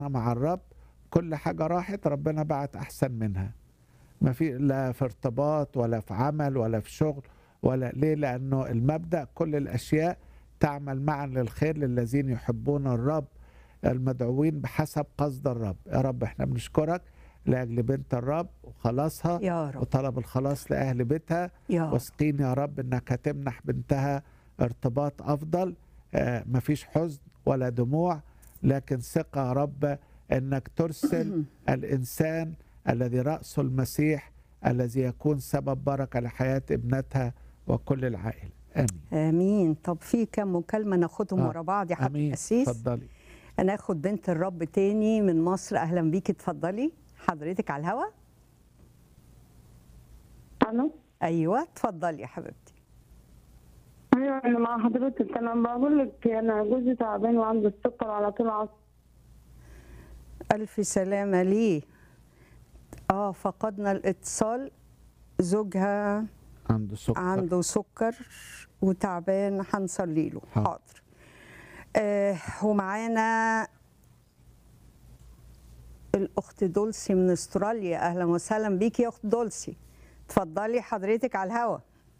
مع الرب كل حاجة راحت ربنا بعت أحسن منها ما في لا في ارتباط ولا في عمل ولا في شغل ولا ليه لأنه المبدأ كل الأشياء تعمل معا للخير للذين يحبون الرب المدعوين بحسب قصد الرب يا رب احنا بنشكرك لأجل بنت الرب وخلاصها يا رب وطلب الخلاص لأهل بيتها يا رب واثقين يا رب انك هتمنح بنتها ارتباط افضل آه، مفيش حزن ولا دموع لكن ثقه يا رب انك ترسل الانسان الذي راسه المسيح الذي يكون سبب بركه لحياه ابنتها وكل العائله امين امين طب في كم مكالمه ناخدهم آه. ورا بعض يا حضرة امين القسيس اتفضلي ناخد بنت الرب تاني من مصر اهلا بيكي اتفضلي حضرتك على الهوا الو ايوه اتفضلي يا حبيبتي ايوه انا مع حضرتك انا بقول لك انا جوزي تعبان وعنده السكر على طول عصب الف سلامه ليه اه فقدنا الاتصال زوجها عنده سكر عنده سكر وتعبان هنصلي له حاضر. حاضر آه ومعانا الاخت دولسي من استراليا اهلا وسهلا بيكي يا اخت دولسي اتفضلي حضرتك على الهوا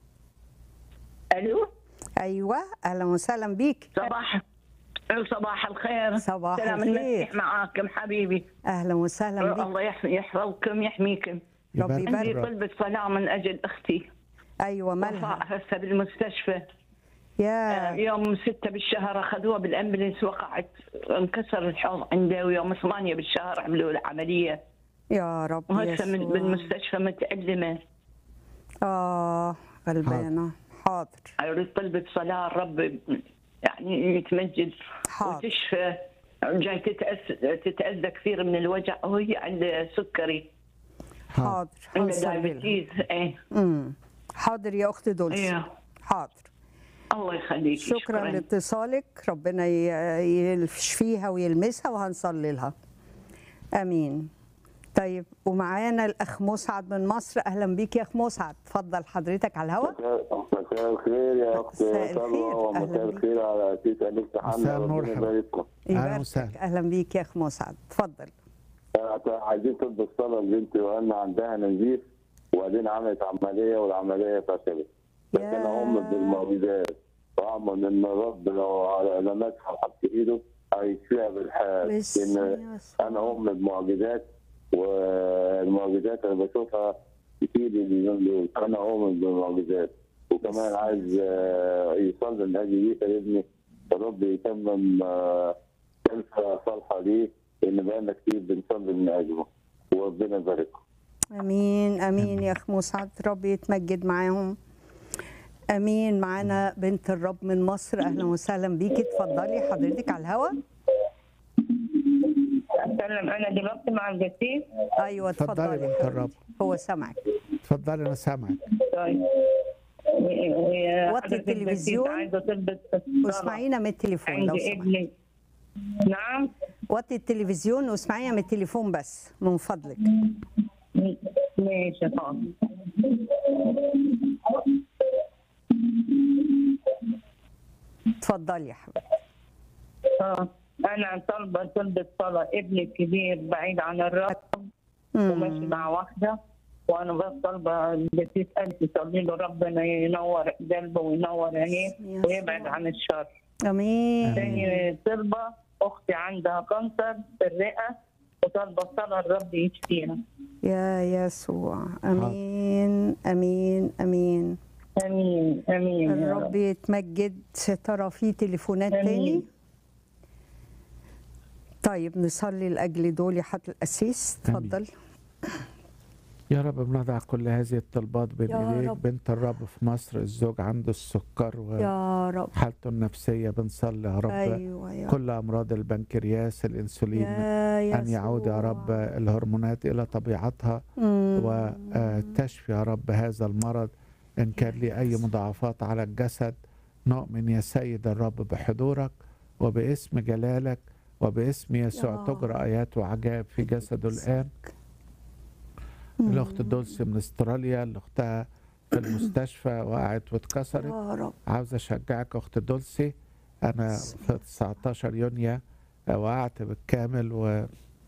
الو ايوه اهلا وسهلا بيكي صباح صباح الخير صباح سلام الخير. المسيح معاكم حبيبي اهلا وسهلا بيكي الله يح- يحفظكم يحميكم ربي يبارك يبارك. عندي الرب. طلبة صلاة من أجل أختي ايوه وفاء مالها هسه بالمستشفى آه، يا يوم ستة بالشهر أخذوها بالأمبلنس وقعت انكسر الحوض عنده ويوم ثمانية بالشهر عملوا له عملية يا رب وهسه من- يسوع. بالمستشفى متألمة اه غلبانه حاضر أريد طلبة صلاة الرب يعني يتمجد حاضر وتشفى جاي تتأس تتأذى كثير من الوجع وهي عندها سكري حاضر. حاضر عندها هنصلي لها. دايبتيز ايه امم حاضر يا اخت دولسي ايه حاضر الله يخليك شكرا لاتصالك ربنا ي- يشفيها ويلمسها وهنصلي لها امين طيب ومعانا الاخ مسعد من مصر اهلا بيك يا اخ مسعد اتفضل حضرتك على الهواء مساء الخير يا اخت مساء الخير. سلوى أهلا ومساء بيك. الخير على سيس أليس مساء حنا النور ربنا حبيبي. يبارككم أهلا يباركك. وسهلا. اهلا بيك يا اخ مسعد اتفضل عايزين تطلب الصلاة لبنتي وأنا عندها نزيف وبعدين عملت عملية والعملية فشلت بس يا. أنا أم بالمعجزات وأؤمن إن الرب لو على لمسها وحط إيده هيشفيها بالحال باسم لأن يسوع. أنا أم بمعجزات والمعجزات أنا بشوفها كتير اليومين دول أنا أؤمن بالمعجزات وكمان عايز آه، يصلي من أجل بيت ابني الرب يتمم آه، كلفة صالحة ليه لأن بقالنا كتير بنصلي من أجله وربنا يباركه امين امين يا اخ مسعد رب يتمجد معاهم امين معانا بنت الرب من مصر اهلا وسهلا بيكي اتفضلي حضرتك على الهواء اتكلم انا دلوقتي مع الجسيس ايوه اتفضلي اتفضلي بنت حبيبتي. الرب هو سامعك اتفضلي انا سامعك طيب وطي التلفزيون عنده طلبة واسمعينا من التليفون لو عندي سمحت ابني نعم وطي التلفزيون واسمعينا من التليفون بس من فضلك ماشي حاضر اتفضلي يا حبيبتي اه انا طالبه طلبة صلاة ابني الكبير بعيد عن الرب وماشي مم. مع واحدة وانا بس طالبة الجسيس قال تصلي له ربنا ينور قلبه وينور عينيه يسوع. ويبعد عن الشر امين تاني طلبة اختي عندها كانسر في الرئة وطالبة صلاة الرب يشفيها يا يسوع امين امين امين امين امين يا الرب رب يتمجد ترى في تليفونات آمين. تاني طيب نصلي لاجل دول يا حضرة القسيس آمين. اتفضل يا رب بنضع كل هذه الطلبات بين يا ايديك رب. بنت الرب في مصر الزوج عنده السكر يا رب وحالته النفسيه بنصلي يا رب ايوه يا كل امراض البنكرياس الانسولين يا ان يعود يا يسوع. رب الهرمونات الى طبيعتها مم. وتشفي يا رب هذا المرض ان كان لي اي مضاعفات على الجسد نؤمن يا سيد الرب بحضورك وباسم جلالك وباسم يسوع يا تجرى ايات وعجائب في جسده الان الاخت دولسي من استراليا اللي اختها في المستشفى وقعت واتكسرت يا رب عاوز اشجعك اخت دولسي انا في 19 يونيو وقعت بالكامل و